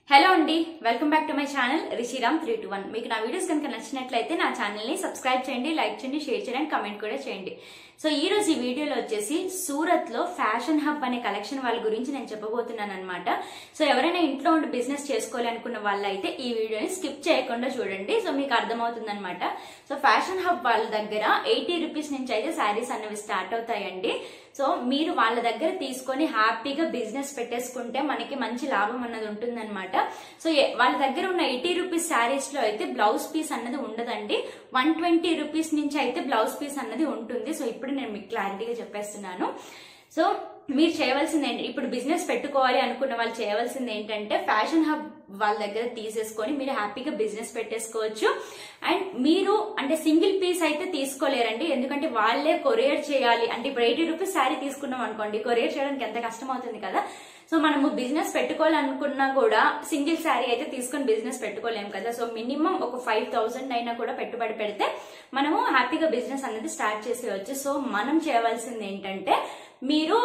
Hello అండి welcome back to my channel Rishiram three two one మీకు నా వీడియోస్ కనుక నచ్చినట్లయితే నా ఛానల్ని సబ్స్క్రైబ్ చేయండి లైక్ చేయండి షేర్ చేయండి కమెంట్ కూడా చేయండి సో ఈ రోజు ఈ వీడియోలో వచ్చేసి సూరత్ లో ఫ్యాషన్ హబ్ అనే కలెక్షన్ వాళ్ళ గురించి నేను చెప్పబోతున్నాను అనమాట సో ఎవరైనా ఇంట్లో ఉండి బిజినెస్ చేసుకోవాలి అనుకున్న వాళ్ళైతే ఈ వీడియోని స్కిప్ చేయకుండా చూడండి సో మీకు అర్థమవుతుంది అనమాట సో ఫ్యాషన్ హబ్ వాళ్ళ దగ్గర ఎయిటీ రూపీస్ నుంచి అయితే శారీస్ అనేవి స్టార్ట్ అవుతాయండి సో మీరు వాళ్ళ దగ్గర తీసుకొని హ్యాపీగా బిజినెస్ పెట్టేసుకుంటే మనకి మంచి లాభం అన్నది ఉంటుందన్నమాట సో ఏ- వాళ్ళ దగ్గర ఉన్న ఎయిటీ రూపీస్ శారీస్ లో అయితే బ్లౌజ్ పీస్ అన్నది ఉండదండి వన్ ట్వంటీ రూపీస్ నుంచి అయితే బ్లౌజ్ పీస్ అన్నది ఉంటుంది సో ఇప్పుడు నేను మీకు క్లారిటీగా చెప్పేస్తున్నాను సో మీరు చేయవలసింది ఏంటి ఇప్పుడు బిజినెస్ పెట్టుకోవాలి అనుకున్న వాళ్ళు చేయవలసింది ఏంటంటే ఫ్యాషన్ హబ్ వాళ్ళ దగ్గర తీసేసుకొని మీరు హ్యాపీగా బిజినెస్ పెట్టేసుకోవచ్చు అండ్ మీరు అంటే సింగిల్ పీస్ అయితే తీసుకోలేరండి ఎందుకంటే వాళ్ళే కొరియర్ చేయాలి అంటే ఇప్పుడు ఎయిటీ రూపీస్ శారీ తీసుకున్నాం అనుకోండి కొరియర్ చేయడానికి ఎంత కష్టం అవుతుంది కదా సో మనము బిజినెస్ పెట్టుకోవాలనుకున్నా కూడా సింగిల్ శారీ అయితే తీసుకొని బిజినెస్ పెట్టుకోలేము కదా సో మినిమం ఒక ఫైవ్ థౌసండ్ అయినా కూడా పెట్టుబడి పెడితే మనము హ్యాపీగా బిజినెస్ అనేది స్టార్ట్ చేసేయచ్చు సో మనం చేయవలసింది ఏంటంటే మీరు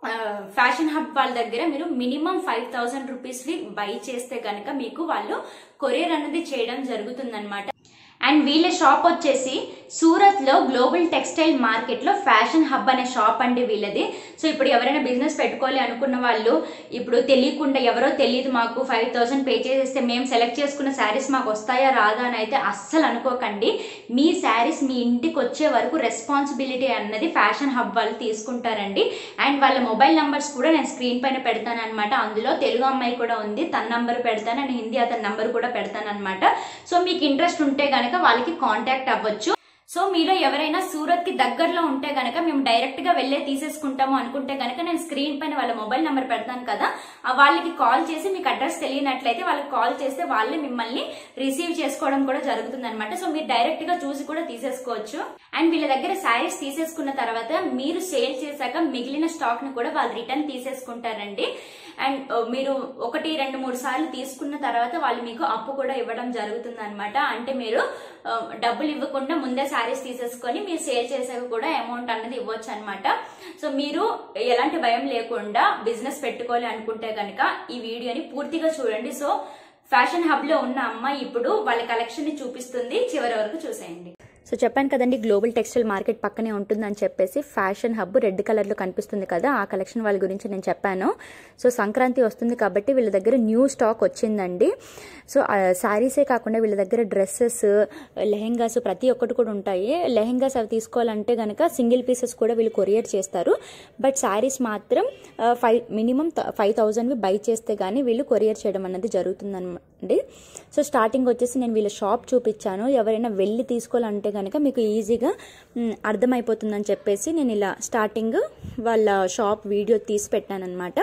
ఫ్యాషన్ హబ్ వాళ్ళ దగ్గర మీరు minimum five thousand rupees buy చేస్తే కనుక మీకు వాళ్ళు కొరియర్ అనేది చేయడం జరుగుతుందన్నమాట అండ్ వీళ్ళ షాప్ వచ్చేసి సూరత్ లో గ్లోబల్ టెక్స్టైల్ మార్కెట్ లో ఫ్యాషన్ హబ్ అనే షాప్ అండి వీళ్ళది సో ఇప్పుడు ఎవరైనా బిజినెస్ పెట్టుకోవాలి అనుకున్న వాళ్ళు ఇప్పుడు తెలియకుండా ఎవరో తెలియదు మాకు ఫైవ్ థౌసండ్ పే చేసేస్తే మేము సెలెక్ట్ చేసుకున్న శారీస్ మాకు వస్తాయా రాదా అని అయితే అస్సలు అనుకోకండి మీ శారీస్ మీ ఇంటికి వచ్చే వరకు రెస్పాన్సిబిలిటీ అన్నది ఫ్యాషన్ హబ్ వాళ్ళు తీసుకుంటారండి అండ్ వాళ్ళ మొబైల్ నంబర్స్ కూడా నేను స్క్రీన్ పైన పెడతాను అనమాట అందులో తెలుగు అమ్మాయి కూడా ఉంది తన నంబర్ పెడతాను అండ్ హిందీ అతని నంబర్ కూడా పెడతాను అనమాట సో మీకు ఇంట్రెస్ట్ ఉంటే గనక వాళ్ళకి కాంటాక్ట్ అవ్వచ్చు సో మీలో ఎవరైనా సూరత్ కి దగ్గరలో ఉంటే గనక మేము డైరెక్ట్ గా వెళ్ళే తీసేసుకుంటాము అనుకుంటే గనక నేను స్క్రీన్ పైన వాళ్ళ మొబైల్ నెంబర్ పెడతాను కదా ఆ వాళ్ళకి కాల్ చేసి మీకు అడ్రస్ తెలియనట్లయితే వాళ్ళకి కాల్ చేస్తే వాళ్ళే మిమ్మల్ని రిసీవ్ చేసుకోవడం కూడా జరుగుతుంది అనమాట సో మీరు డైరెక్ట్ గా చూసి కూడా తీసేసుకోవచ్చు అండ్ వీళ్ళ దగ్గర శారీస్ తీసేసుకున్న తర్వాత మీరు సేల్ చేశాక మిగిలిన స్టాక్ ని కూడా వాళ్ళు రిటర్న్ తీసేసుకుంటారండి అండ్ ఆ, మీరు ఒకటి రెండు మూడు సార్లు తీసుకున్న తర్వాత వాళ్ళు మీకు అప్పు కూడా ఇవ్వడం జరుగుతుంది అనమాట అంటే మీరు ఆ, డబ్బులు ఇవ్వకుండా ముందే శారీస్ తీసేసుకొని మీరు సేల్ చేసాక కూడా అమౌంట్ అన్నది ఇవ్వచ్చు అనమాట సో మీరు ఎలాంటి భయం లేకుండా బిజినెస్ పెట్టుకోవాలి అనుకుంటే కనుక ఈ వీడియోని పూర్తిగా చూడండి సో ఫ్యాషన్ హబ్ లో ఉన్న అమ్మాయి ఇప్పుడు వాళ్ళ కలెక్షన్ ని చూపిస్తుంది చివరి వరకు చూసేయండి సో చెప్పాను కదండి గ్లోబల్ టెక్స్టైల్ మార్కెట్ పక్కనే ఉంటుందని చెప్పేసి ఫ్యాషన్ హబ్ రెడ్ కలర్లో కనిపిస్తుంది కదా ఆ కలెక్షన్ వాళ్ళ గురించి నేను చెప్పాను సో సంక్రాంతి వస్తుంది కాబట్టి వీళ్ళ దగ్గర న్యూ స్టాక్ వచ్చిందండి సో శారీసే కాకుండా వీళ్ళ దగ్గర డ్రెస్సెస్ లెహెంగాస్ ప్రతి ఒక్కటి కూడా ఉంటాయి లెహెంగాస్ అవి తీసుకోవాలంటే కనుక సింగిల్ పీసెస్ కూడా వీళ్ళు కొరియర్ చేస్తారు బట్ శారీస్ మాత్రం ఫైవ్ మినిమం ఫైవ్ థౌజండ్వి బై చేస్తే కానీ వీళ్ళు కొరియర్ చేయడం అన్నది జరుగుతుందండి సో స్టార్టింగ్ వచ్చేసి నేను వీళ్ళ షాప్ చూపించాను ఎవరైనా వెళ్ళి తీసుకోవాలంటే కనుక మీకు ఈజీగా మ్, అర్థమైపోతుందని చెప్పేసి నేను ఇలా స్టార్టింగ్ వాళ్ళ షాప్ వీడియో తీసి పెట్టాను అనమాట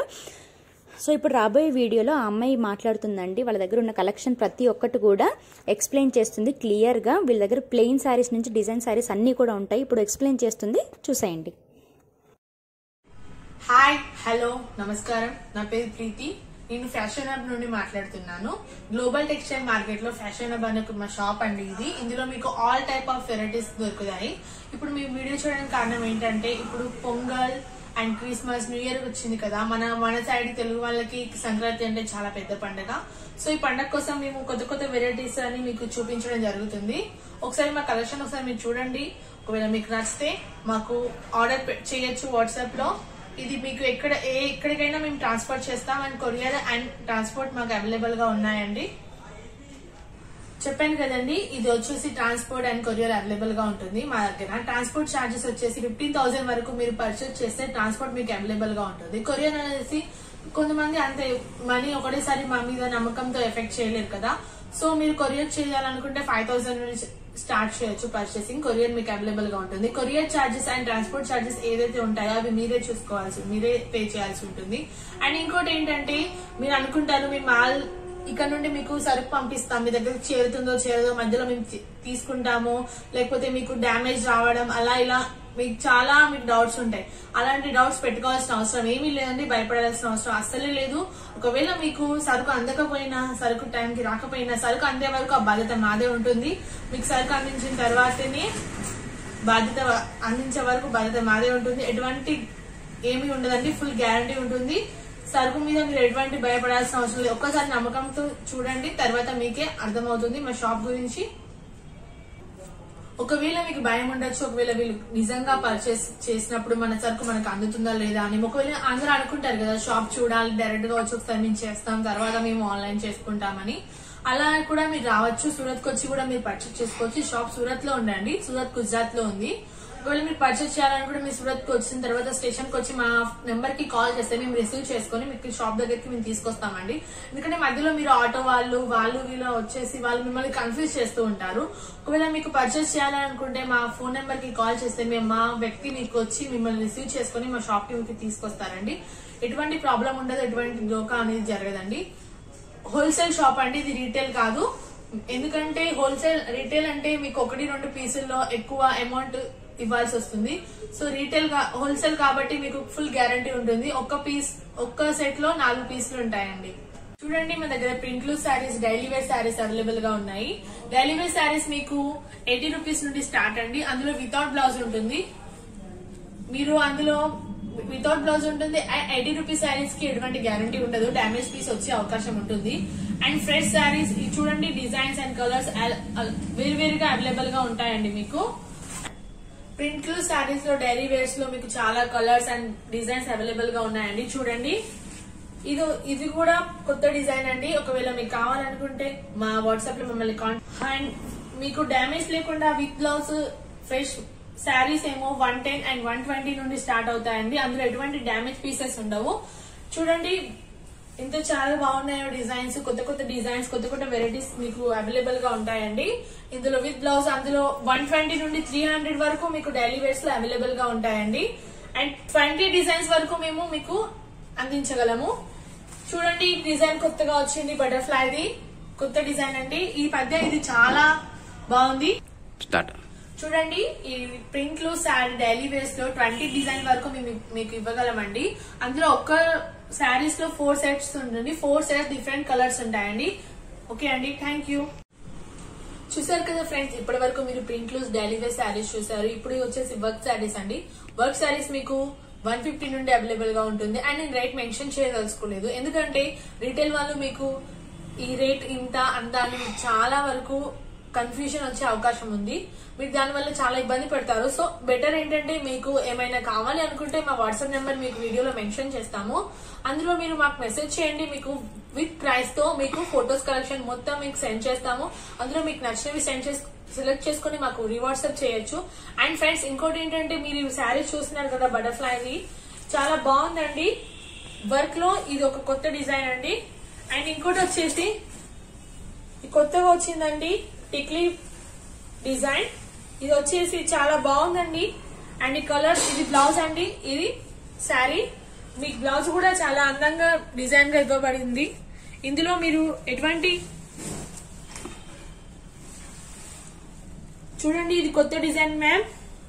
సో ఇప్పుడు రాబోయే వీడియోలో ఆ అమ్మాయి మాట్లాడుతుందండి వాళ్ళ దగ్గర ఉన్న కలెక్షన్ ప్రతి ఒక్కటి కూడా ఎక్స్ప్లెయిన్ చేస్తుంది క్లియర్గా వీళ్ళ దగ్గర ప్లెయిన్ శారీస్ నుంచి డిజైన్ శారీస్ అన్నీ కూడా ఉంటాయి ఇప్పుడు ఎక్స్ప్లెయిన్ చేస్తుంది చూసేయండి హాయ్ హలో నమస్కారం నా పేరు ప్రీతి నేను ఫ్యాషన్ హబ్ నుండి మాట్లాడుతున్నాను గ్లోబల్ టెక్స్టైల్ మార్కెట్ లో ఫ్యాషన్ హబ్ అనే ఒక మా షాప్ అండి ఇది ఇందులో మీకు ఆల్ టైప్ ఆఫ్ వెరైటీస్ దొరుకుతాయి ఇప్పుడు మీ వీడియో చూడడానికి కారణం ఏంటంటే ఇప్పుడు Pongal and Christmas new year వచ్చింది కదా మన మన సైడ్ తెలుగు వాళ్ళకి సంక్రాంతి అంటే చాలా పెద్ద పండుగ సో ఈ పండగ కోసం మేము కొత్త కొత్త వెరైటీస్ అని మీకు చూపించడం జరుగుతుంది ఒకసారి మా కలెక్షన్ ఒకసారి మీరు చూడండి ఒకవేళ మీకు నచ్చితే మాకు ఆర్డర్ పె- చేయొచ్చు వాట్సాప్ లో ఇది మీకు ఎక్కడ ఏ ఎక్కడికైనా మేము ట్రాన్స్పోర్ట్ చేస్తాం అండ్ కొరియర్ అండ్ ట్రాన్స్పోర్ట్ మాకు అవైలబుల్ గా ఉన్నాయండి చెప్పాను కదండి ఇది వచ్చేసి ట్రాన్స్పోర్ట్ అండ్ కొరియర్ అవైలబుల్ గా ఉంటుంది మా దగ్గర ట్రాన్స్పోర్ట్ ఛార్జెస్ వచ్చేసి ఫిఫ్టీన్ థౌసండ్ వరకు మీరు పర్చేస్ చేస్తే ట్రాన్స్పోర్ట్ మీకు అవైలబుల్ గా ఉంటుంది కొరియర్ అనేసి కొంతమంది అంతే మనీ ఒకటేసారి మా మీద నమ్మకంతో ఎఫెక్ట్ చేయలేరు కదా సో మీరు కొరియర్ చేయాలనుకుంటే ఫైవ్ థౌసండ్ నుంచి స్టార్ట్ చేయొచ్చు పర్చేసింగ్ కొరియర్ మీకు అవైలబుల్ గా ఉంటుంది courier charges and transport charges ఏదైతే ఉంటాయో అవి మీరే చూసుకోవాల్సి మీరే పే చేయాల్సి ఉంటుంది అండ్ ఇంకోటి ఏంటంటే మీరు అనుకుంటారు మీ మాల్ ఇక్కడ నుండి మీకు సరుకు పంపిస్తాం మీ దగ్గర చేరుతుందో చేరదో మధ్యలో మేము తీ- తీసుకుంటాము లేకపోతే మీకు డ్యామేజ్ రావడం అలా ఇలా మీకు చాలా మీకు డౌట్స్ ఉంటాయి అలాంటి డౌట్స్ పెట్టుకోవాల్సిన అవసరం ఏమీ లేదండి భయపడాల్సిన అవసరం అస్సలే లేదు ఒకవేళ మీకు సరుకు అందకపోయినా సరుకు టైంకి రాకపోయినా సరుకు అందే వరకు ఆ బాధ్యత మాదే ఉంటుంది మీకు సరుకు అందించిన తర్వాతనే బాధ్యత అందించే వరకు బాధ్యత మాదే ఉంటుంది ఎటువంటి ఏమీ ఉండదండి ఫుల్ గ్యారంటీ ఉంటుంది సరుకు మీద మీరు ఎటువంటి భయపడాల్సిన అవసరం లేదు ఒక్కసారి నమ్మకంతో చూడండి తర్వాత మీకే అర్థమవుతుంది మా షాప్ గురించి ఒకవేళ మీకు భయం ఉండొచ్చు ఒకవేళ వీళ్ళు నిజంగా పర్చేస్ చేసినప్పుడు మన సరుకు మనకు అందుతుందా లేదా అని ఒకవేళ అందరూ అనుకుంటారు కదా షాప్ చూడాలి డైరెక్ట్ గా వచ్చి ఒకసారి మేము చేస్తాం తర్వాత మేము ఆన్లైన్ చేసుకుంటామని అలా కూడా మీరు రావచ్చు సూరత్ కి వచ్చి కూడా మీరు పర్చేస్ చేసుకోవచ్చు ఈ షాప్ సూరత్ లో ఉండండి సూరత్ గుజరాత్ లో ఉంది ఒకవేళ మీరు పర్చేస్ చేయాలనుకుంటే మీ సూరత్ కి వచ్చిన తర్వాత స్టేషన్ కి వచ్చి మా నెంబర్ కి కాల్ చేస్తే మేము రిసీవ్ చేసుకొని మీకు షాప్ దగ్గరికి మేము తీసుకొస్తామండి ఎందుకంటే మధ్యలో మీరు ఆటో వాళ్ళు వాళ్ళు వీళ్ళు వచ్చేసి వాళ్ళు మిమ్మల్ని కన్ఫ్యూజ్ చేస్తూ ఉంటారు ఒకవేళ మీకు పర్చేస్ చేయాలనుకుంటే మా ఫోన్ నెంబర్ కి కాల్ చేస్తే మేము మా వ్యక్తి మీకు వచ్చి మిమ్మల్ని రిసీవ్ చేసుకొని మా షాప్ కి మీకు తీసుకొస్తారండి ఎటువంటి ప్రాబ్లం ఉండదు ఎటువంటి డోకా అనేది జరగదండి హోల్సేల్ షాప్ అండి ఇది రీటైల్ కాదు ఎందుకంటే హోల్సేల్ రీటైల్ అంటే మీకు ఒకటి రెండు పీసుల్లో ఎక్కువ అమౌంట్ ఇవ్వాల్సి వస్తుంది సో రీటైల్ హోల్సేల్ కాబట్టి మీకు ఫుల్ గ్యారంటీ ఉంటుంది ఒక్క పీస్ ఒక్క సెట్ లో నాలుగు పీసులు ఉంటాయండి చూడండి మన దగ్గర ప్రింట్లు saris daily wear saris available గా ఉన్నాయి డైలీ వేర్ శారీస్ మీకు ఎయిటీ రూపీస్ నుండి స్టార్ట్ అండి అందులో వితౌట్ బ్లౌజ్ ఉంటుంది మీరు అందులో వితౌట్ బ్లౌజ్ ఉంటుంది అండ్ ఎయిటీ రూపీస్ శారీస్ కి ఎటువంటి గ్యారంటీ ఉండదు డ్యామేజ్ పీస్ వచ్చే అవకాశం ఉంటుంది అండ్ ఫ్రెష్ శారీస్ చూడండి డిజైన్స్ అండ్ కలర్స్ వేరు వేరుగా అవైలబుల్ గా ఉంటాయండి మీకు ప్రింట్లు శారీస్ లో డైలీ వేర్స్ లో మీకు చాలా కలర్స్ అండ్ డిజైన్స్ అవైలబుల్ గా ఉన్నాయండి చూడండి ఇది ఇది కూడా కొత్త డిజైన్ అండి ఒకవేళ మీకు కావాలనుకుంటే మా వాట్సాప్ లో మమ్మల్ని కాంటాక్ట్ అండ్ మీకు డ్యామేజ్ లేకుండా విత్ బ్లౌజ్ ఫ్రెష్ శారీస్ ఏమో one ten and one twenty నుండి స్టార్ట్ అవుతాయండి అందులో ఎటువంటి డ్యామేజ్ పీసెస్ ఉండవు చూడండి ఇంత చాలా బాగున్నాయో డిజైన్స్ కొత్త కొత్త డిజైన్స్ కొత్త కొత్త వెరైటీస్ మీకు అవైలబుల్ గా ఉంటాయండి ఇందులో విత్ బ్లౌజ్ అందులో వన్ ట్వంటీ నుండి త్రీ హండ్రెడ్ వరకు మీకు డైలీ వేర్స్ లో అవైలబుల్ గా ఉంటాయండి అండ్ ట్వంటీ డిజైన్స్ వరకు మేము మీకు అందించగలము చూడండి ఈ డిజైన్ కొత్తగా వచ్చింది బటర్ఫ్లైది కొత్త డిజైన్ అండి ఈ పద్య ఇది చాలా బాగుంది స్టార్ట్ చూడండి ఈ ప్రింట్లు శారీ డైలీ వేర్స్ లో ట్వంటీ డిజైన్ వరకు మేము మీకు ఇవ్వగలమండి అందులో ఒక్క శారీస్ లో ఫోర్ సెట్స్ ఉంటుంది ఫోర్ సెట్స్ డిఫరెంట్ కలర్స్ ఉంటాయండి ఓకే అండి థ్యాంక్ యూ చూసారు కదా ఫ్రెండ్స్ ఇప్పటి వరకు మీరు ప్రింట్లు డైలీ వేర్ శారీస్ చూసారు ఇప్పుడు వచ్చేసి వర్క్ శారీస్ అండి వర్క్ శారీస్ మీకు వన్ ఫిఫ్టీ నుండి అవైలబుల్ గా ఉంటుంది అండ్ నేను రేట్ మెన్షన్ చేయదలుచుకోలేదు ఎందుకంటే రీటైల్ వాళ్ళు మీకు ఈ రేట్ ఇంత అంత అని చాలా వరకు కన్ఫ్యూజన్ వచ్చే అవకాశం ఉంది మీరు దానివల్ల చాలా ఇబ్బంది పడతారు సో బెటర్ ఏంటంటే మీకు ఏమైనా కావాలి అనుకుంటే మా వాట్సాప్ నెంబర్ మీకు వీడియోలో మెన్షన్ చేస్తాము అందులో మీరు మాకు మెసేజ్ చేయండి మీకు విత్ ప్రైస్ తో మీకు ఫొటోస్ కలెక్షన్ మొత్తం మీకు సెండ్ చేస్తాము అందులో మీకు నచ్చినవి సెండ్ చేసి సెలెక్ట్ చేసుకుని మాకు రివాట్సాప్ చేయొచ్చు అండ్ ఫ్రెండ్స్ ఇంకోటి ఏంటంటే మీరు ఈ శారీస్ చూస్తున్నారు కదా బటర్ఫ్లైది చాలా బాగుందండి వర్క్ లో ఇది ఒక కొత్త డిజైన్ అండి అండ్ ఇంకోటి వచ్చేసి ఇది కొత్తగా వచ్చిందండి టిక్లీ డిజైన్ ఇది వచ్చేసి చాలా బాగుందండి అండ్ ఈ కలర్ ఇది బ్లౌజ్ అండి ఇది శారీ మీకు బ్లౌజ్ కూడా చాలా అందంగా డిజైన్ గా ఇవ్వబడింది ఇందులో మీరు ఎటువంటి చూడండి ఇది కొత్త డిజైన్ మ్యామ్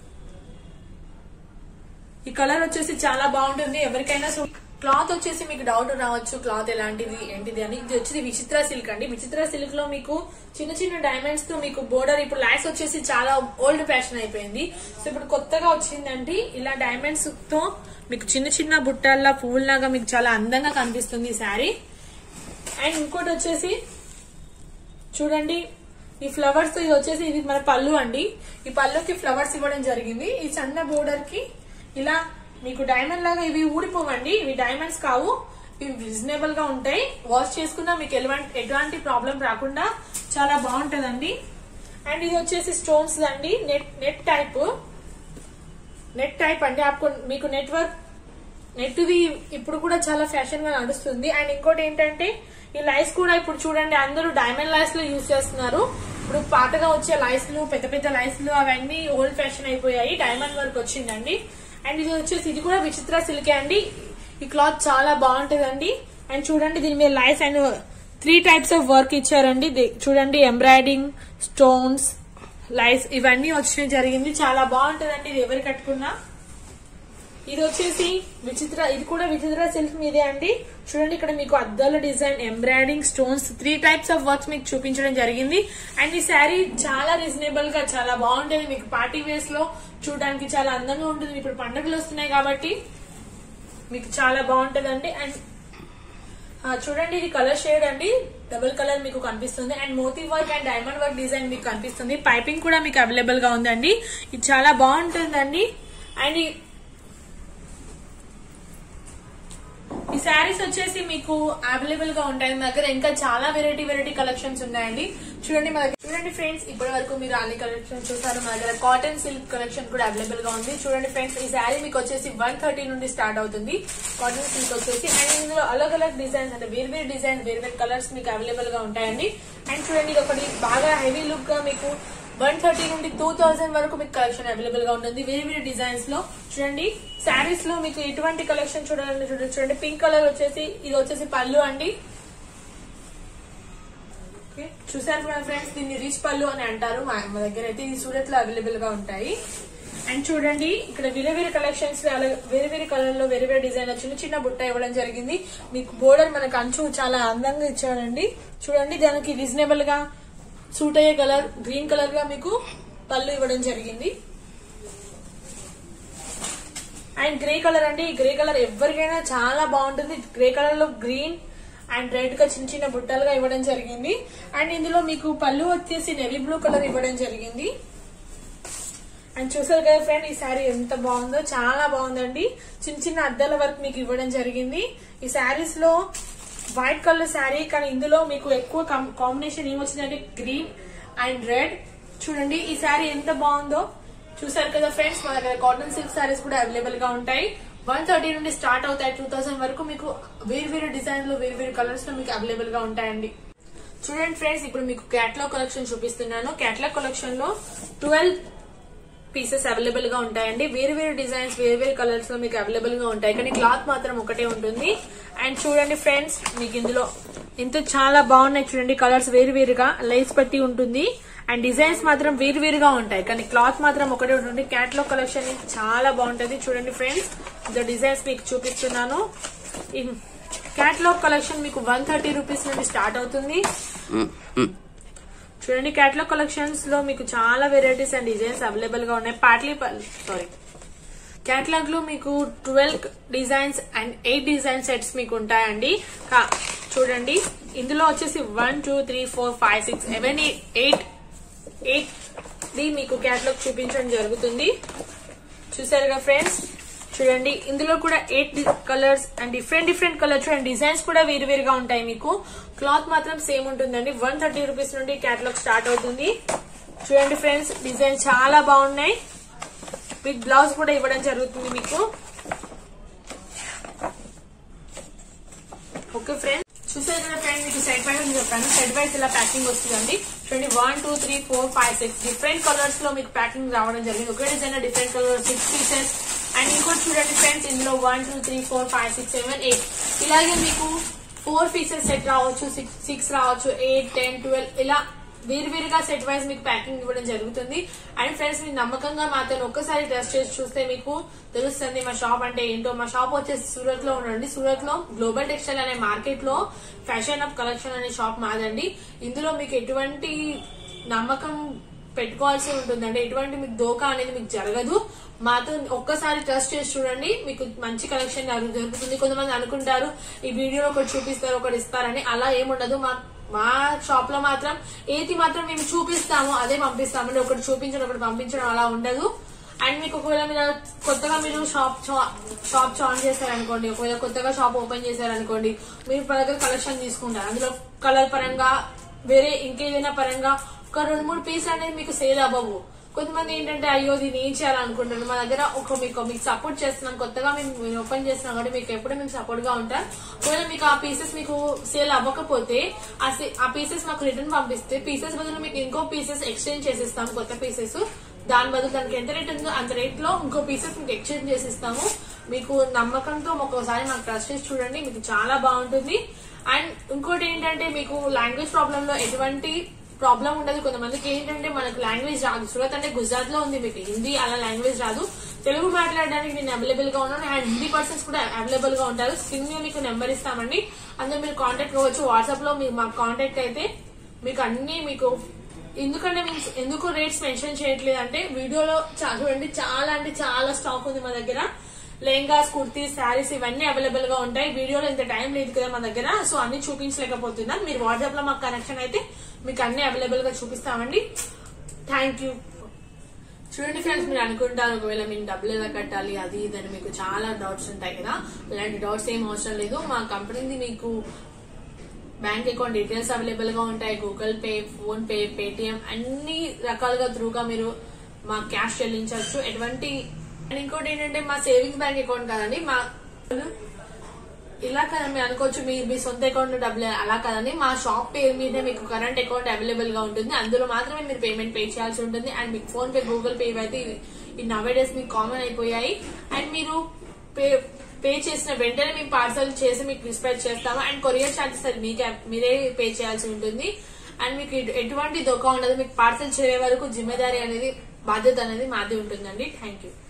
ఈ కలర్ వచ్చేసి చాలా బాగుంటుంది ఎవరికైనా సో క్లాత్ వచ్చేసి మీకు డౌట్ రావచ్చు క్లాత్ ఎలాంటిది ఏంటిది అని ఇది వచ్చేది విచిత్ర సిల్క్ అండి విచిత్ర సిల్క్ లో మీకు చిన్న చిన్న డైమండ్స్ తో మీకు బోర్డర్ ఇప్పుడు లైస్ వచ్చేసి చాలా ఓల్డ్ ఫ్యాషన్ అయిపోయింది సో ఇప్పుడు కొత్తగా వచ్చిందండి ఇలా డైమండ్స్ తో మీకు చిన్న చిన్న బుట్టల్లా పువ్వుల్లాగా మీకు చాలా అందంగా కనిపిస్తుంది ఈ శారీ అండ్ ఇంకోటి వచ్చేసి చూడండి ఈ ఫ్లవర్స్ ఇది వచ్చేసి ఇది మన పళ్ళు అండి ఈ పళ్ళుకి ఫ్లవర్స్ ఇవ్వడం జరిగింది ఈ సన్న బోర్డర్ కి ఇలా మీకు డైమండ్ లాగా ఇవి ఊడిపోవండి ఇవి డైమండ్స్ కావు ఇవి రీజనబుల్ గా ఉంటాయి వాష్ చేసుకున్నా మీకు ఎలాంటి ఎటువంటి ప్రాబ్లం రాకుండా చాలా బాగుంటదండి అండ్ ఇది వచ్చేసి స్టోన్స్ అండి net net type net type అండి ఆప్కో మీకు నెట్వర్క్ నెట్ది ఇప్పుడు కూడా చాలా ఫ్యాషన్ గా నడుస్తుంది అండ్ ఇంకోటి ఏంటంటే ఈ లైస్ కూడా ఇప్పుడు చూడండి అందరూ డైమండ్ లైస్ లో యూజ్ చేస్తున్నారు ఇప్పుడు పాతగా వచ్చే లైస్లు పెద్ద పెద్ద లైస్లు అవన్నీ ఓల్డ్ ఫ్యాషన్ అయిపోయాయి డైమండ్ వర్క్ వచ్చిందండి అండ్ ఇది వచ్చేసి ఇది కూడా విచిత్ర సిల్కే అండి ఈ క్లాత్ చాలా బాగుంటుందండి అండ్ చూడండి దీని మీద lace and three types of work ఇచ్చారండి ది- చూడండి ఎంబ్రాయిడింగ్ స్టోన్స్ లైస్ ఇవన్నీ వచ్చిన జరిగింది చాలా బాగుంటుందండి ఇది ఎవరు కట్టుకున్నా ఇది వచ్చేసి విచిత్ర ఇది కూడా విచిత్ర సిల్క్ మీదే అండి చూడండి ఇక్కడ మీకు అద్దాల design embroidering stones three types of works మీకు చూపించడం జరిగింది అండ్ ఈ శారీ చాలా రీజనబుల్ గా చాలా బాగుంటుంది మీకు పార్టీ వేస్ లో చూడడానికి చాలా అందంగా ఉంటుంది ఇప్పుడు పండుగలు వస్తున్నాయి కాబట్టి మీకు చాలా బాగుంటదండి అండ్ ఆ, చూడండి ఇది కలర్ షేడ్ అండి డబుల్ కలర్ మీకు కనిపిస్తుంది అండ్ మోతీ work and diamond work design మీకు కనిపిస్తుంది పైపింగ్ కూడా మీకు అవైలబుల్ గా ఉందండి ఇది చాలా బాగుంటుందండి అండ్ ఈ- ఈ శారీస్ వచ్చేసి మీకు అవైలబుల్ గా ఉంటాయి మా దగ్గర ఇంకా చాలా వెరైటీ వెరైటీ కలెక్షన్స్ ఉన్నాయండి చూడండి మా దగ్గర చూడండి ఫ్రెండ్స్ ఇప్పటి వరకు మీరు అన్ని కలెక్షన్ చూసారు మా దగ్గర కాటన్ సిల్క్ కలెక్షన్ కూడా అవైలబుల్ గా ఉంది చూడండి ఫ్రెండ్స్ ఈ శారీ మీకు వచ్చేసి వన్ థర్టీ నుండి స్టార్ట్ అవుతుంది కాటన్ సిల్క్ వచ్చేసి అండ్ ఇందులో అలగ్ అలగ్ డిజైన్స్ అంటే వేరు వేరు డిజైన్ వేరు వేరు కలర్స్ మీకు అవైలబుల్ గా ఉంటాయండి అండ్ చూడండి ఇది ఒకటి బాగా హెవీ లుక్ గా మీకు వన్ థర్టీ నుండి టూ థౌసండ్ వరకు మీకు కలెక్షన్ అవైలబుల్ గా ఉంటుంది వేరే వేరే డిజైన్స్ లో చూడండి శారీస్ లో మీకు ఎటువంటి కలెక్షన్ చూడాలని చూడండి చూడండి పింక్ కలర్ వచ్చేసి ఇది వచ్చేసి పళ్ళు అండి ఓకే. చూసారు కదా ఫ్రెండ్స్ దీన్ని రిచ్ పళ్ళు అని అంటారు మా మా దగ్గర అయితే ఇది సూరత్ లో అవైలబుల్ గా ఉంటాయి అండ్ చూడండి ఇక్కడ వేరే వేరే కలెక్షన్స్ వేరే వేరే కలర్ లో వేరే వేరే డిజైన్ చిన్న చిన్న బుట్ట ఇవ్వడం జరిగింది మీకు బోర్డర్ మనకు అంచు చాలా అందంగా ఇచ్చాడండి చూడండి దానికి రీజనబుల్ గా సూట్ అయ్యే కలర్ గ్రీన్ కలర్ గా మీకు పళ్ళు ఇవ్వడం జరిగింది అండ్ గ్రే కలర్ అండి ఈ గ్రే కలర్ ఎవరికైనా చాలా బాగుంటుంది గ్రే కలర్ లో గ్రీన్ అండ్ రెడ్ గా చిన్న చిన్న బుట్టలుగా ఇవ్వడం జరిగింది అండ్ ఇందులో మీకు పళ్ళు వచ్చేసి నెవీ బ్లూ కలర్ ఇవ్వడం జరిగింది అండ్ చూసారు కదా ఫ్రెండ్ ఈ శారీ ఎంత బాగుందో చాలా బాగుందండి చిన్న చిన్న అద్దాల వర్క్ మీకు ఇవ్వడం జరిగింది ఈ శారీస్ లో వైట్ కలర్ శారీ కానీ ఇందులో మీకు ఎక్కువ కాంబినేషన్ ఏమొచ్చిందంటే గ్రీన్ అండ్ రెడ్ చూడండి ఈ శారీ ఎంత బాగుందో చూసారు కదా ఫ్రెండ్స్ మన దగ్గర కాటన్ సిల్క్ శారీస్ కూడా అవైలబుల్ గా ఉంటాయి వన్ థర్టీ నుండి స్టార్ట్ అవుతాయి టూ థౌసండ్ వరకు మీకు వేరు వేరు డిజైన్ లో వేరు వేరు కలర్స్ లో మీకు అవైలబుల్ గా ఉంటాయండి చూడండి ఫ్రెండ్స్ ఇప్పుడు మీకు క్యాట్లాగ్ కలెక్షన్ చూపిస్తున్నాను క్యాట్లాగ్ కలెక్షన్ లో ట్వెల్వ్ పీసెస్ అవైలబుల్ గా ఉంటాయండి వేరు వేరు డిజైన్స్ వేరు వేరు కలర్స్ లో మీకు అవైలబుల్ గా ఉంటాయి కానీ క్లాత్ మాత్రం ఒకటే ఉంటుంది అండ్ చూడండి ఫ్రెండ్స్ మీకు ఇందులో ఎంతో చాలా బాగున్నాయి చూడండి కలర్స్ వేరు వేరుగా లైస్ పట్టి ఉంటుంది అండ్ డిజైన్స్ మాత్రం వేరు వేరుగా ఉంటాయి కానీ క్లాత్ మాత్రం ఒకటే ఉంటుంది క్యాట్లాగ్ కలెక్షన్ చాలా బాగుంటది చూడండి ఫ్రెండ్స్ ఇందులో డిజైన్స్ మీకు చూపిస్తున్నాను ఈ క్యాట్లాగ్ కలెక్షన్ మీకు వన్ థర్టీ రూపీస్ నుండి స్టార్ట్ అవుతుంది చూడండి క్యాటలాగ్ కలెక్షన్స్ లో మీకు చాలా వెరైటీస్ అండ్ డిజైన్స్ అవైలబుల్ గా ఉన్నాయి పాట్లీ సారీ క్యాటలాగ్ లో మీకు twelve designs and eight design sets మీకు ఉంటాయండి కా- చూడండి ఇందులో వచ్చేసి one two three four five six seven eight eight ది మీకు క్యాటలాగ్ చూపించడం జరుగుతుంది చూసారుగా ఫ్రెండ్స్ చూడండి ఇందులో కూడా eight colours and different different colours and designs కూడా వేరు వేరుగా ఉంటాయి మీకు క్లాత్ మాత్రం సేమ్ ఉంటుందండి వన్ థర్టీ రూపీస్ నుండి క్యాటలాగ్ స్టార్ట్ అవుతుంది చూడండి ఫ్రెండ్స్ డిజైన్ చాలా బాగున్నాయి విత్ బ్లౌజ్ కూడా ఇవ్వడం జరుగుతుంది మీకు ఓకే ఫ్రెండ్స్ చూసారు కదా ఫ్రెండ్ మీకు సెట్ వైజ్ అని చెప్పాను సెట్ వైజ్ ఇలా ప్యాకింగ్ వస్తుందండి చూడండి one two three four five six different colours లో మీకు ప్యాకింగ్ రావడం జరిగింది ఒకే design different colour six pieces and ఇంకోటి చూడండి ఫ్రెండ్స్ ఇందులో one two three four five six seven eight ఇలాగే మీకు ఫోర్ పీసెస్ సెట్ రావచ్చు సిక్స్ సిక్స్ రావచ్చు ఎయిట్ టెన్ ట్వెల్వ్ ఇలా వేరు వేరుగా సెట్ వైజ్ మీకు ప్యాకింగ్ ఇవ్వడం జరుగుతుంది అండ్ ఫ్రెండ్స్ మీరు నమ్మకంగా మాతో ఒక్కసారి టెస్ట్ చేసి చూస్తే మీకు తెలుస్తుంది మా షాప్ అంటే ఏంటో మా షాప్ వచ్చేసి సూరత్ లో ఉండండి సూరత్ లో గ్లోబల్ టెక్స్టైల్ అనే మార్కెట్ లో ఫ్యాషన్ అప్ కలెక్షన్ అనే షాప్ మాదండి ఇందులో మీకు ఎటువంటి నమ్మకం పెట్టుకోవాల్సి ఉంటుందండి ఎటువంటి మీకు దోకా అనేది మీకు జరగదు మాతో ఒక్కసారి ట్రస్ట్ చేసి చూడండి మీకు మంచి కలెక్షన్ జరుగుతుంది కొంతమంది అనుకుంటారు ఈ వీడియోలో ఒకటి చూపిస్తారు ఒకటి ఇస్తారని అలా ఏముండదు మా మా షాప్ లో మాత్రం ఏది మాత్రం మేము చూపిస్తామో అదే పంపిస్తామండి ఒకటి చూపించడం ఒకటి పంపించడం అలా ఉండదు అండ్ మీకు ఒకవేళ మీరు కొత్తగా మీరు షాప్ చా- షాప్ జాయిన్ చేశారనుకోండి ఒకవేళ కొత్తగా షాప్ ఓపెన్ చేశారనుకోండి మీరు మా దగ్గర కలెక్షన్ తీసుకుంటారు అందులో కలర్ పరంగా వేరే ఇంకేదైనా పరంగా ఒక రెండు మూడు పీస్ అనేది మీకు సేల్ అవ్వవు కొంతమంది ఏంటంటే అయ్యో దీన్ని ఏం చేయాలనుకుంటారు మా దగ్గర ఒక మీకు మీకు సపోర్ట్ చేస్తున్నాం కొత్తగా మేము ఓపెన్ చేస్తున్నాం కాబట్టి మీకు ఎప్పుడు మేము సపోర్ట్ గా ఉంటాం ఒకవేళ మీకు ఆ పీసెస్ మీకు సేల్ అవ్వకపోతే ఆ సే- ఆ పీసెస్ మాకు రిటర్న్ పంపిస్తే పీసెస్ బదులు మీకు ఇంకో పీసెస్ ఎక్స్చేంజ్ చేసిస్తాం కొత్త పీసెస్ దాని బదులు దానికి ఎంత రేట్ ఉందో అంత రేట్ లో ఇంకో పీసెస్ మీకు ఎక్స్చేంజ్ చేసిస్తాము మీకు నమ్మకంతో ఒక్కోసారి మాకు ట్రస్ట్ చేసి చూడండి మీకు చాలా బాగుంటుంది అండ్ ఇంకోటి ఏంటంటే మీకు లాంగ్వేజ్ ప్రాబ్లమ్ లో ఎటువంటి ప్రాబ్లం ఉండదు కొంతమందికి ఏంటంటే మనకు లాంగ్వేజ్ రాదు సూరత్ అంటే గుజరాత్ లో ఉంది మీకు హిందీ అలా లాంగ్వేజ్ రాదు తెలుగు మాట్లాడడానికి నేను అవైలబుల్ గా ఉన్నాను అండ్ హిందీ పర్సన్స్ కూడా అవైలబుల్ గా ఉంటారు స్క్రీన్ మీద మీకు నెంబర్ ఇస్తామండి అందులో మీరు కాంటాక్ట్ అవ్వచ్చు వాట్సాప్ లో మీరు మాకు కాంటాక్ట్ అయితే మీకు అన్ని మీకు ఎందుకంటే మేము ఎందుకు రేట్స్ మెన్షన్ చేయట్లేదు అంటే వీడియోలో చా- చూడండి చాలా అంటే చాలా స్టాక్ ఉంది మా దగ్గర లెహంగాస్ కుర్తీస్ శారీస్ ఇవన్నీ అవైలబుల్ గా ఉంటాయి వీడియోలో ఇంత టైం లేదు కదా మన దగ్గర సో అన్ని చూపించలేకపోతున్నాం మీరు వాట్సాప్ లో మాకు కనెక్షన్ అయితే మీకు అన్ని అవైలబుల్ గా చూపిస్తామండి థ్యాంక్ యూ చూడండి ఫ్రెండ్స్ మీరు అనుకుంటారు ఒకవేళ మేము డబ్బులు ఎలా కట్టాలి అది ఇది అని మీకు చాలా డౌట్స్ ఉంటాయి కదా ఇలాంటి డౌట్స్ ఏం అవసరం లేదు మా కంపెనీది మీకు బ్యాంక్ అకౌంట్ డీటెయిల్స్ అవైలబుల్ గా ఉంటాయి Google Pay PhonePe Paytm అన్ని రకాలుగా త్రూగా మీరు మా క్యాష్ చెల్లించవచ్చు ఎటువంటి అండ్ ఇంకోటి ఏంటంటే మా సేవింగ్స్ బ్యాంక్ అకౌంట్ కాదండి మా ఇలా కదా మీరు అనుకోవచ్చు మీరు మీ సొంత అకౌంట్ లో డబ్బులు అలా కదండి మా షాప్ పేరు మీద మీకు కరెంట్ అకౌంట్ అవైలబుల్ గా ఉంటుంది అందులో మాత్రమే మీరు పేమెంట్ పే చేయాల్సి ఉంటుంది అండ్ మీకు ఫోన్ పే గూగుల్ పే ఇవైతే ఈ నవే డేస్ మీకు కామన్ అయిపోయాయి అండ్ మీరు పే పే చేసిన వెంటనే మేము పార్సల్ చేసి మీకు డిస్పాచ్ చేస్తాము అండ్ కొరియర్ ఛార్జెస్ అది మీకే మీరే పే చేయాల్సి ఉంటుంది అండ్ మీకు ఎటు- ఎటువంటి దొక్క ఉండదు మీకు పార్సల్ చేరే వరకు జిమ్మేదారీ అనేది బాధ్యత అనేది మాది ఉంటుందండి థ్యాంక్ యూ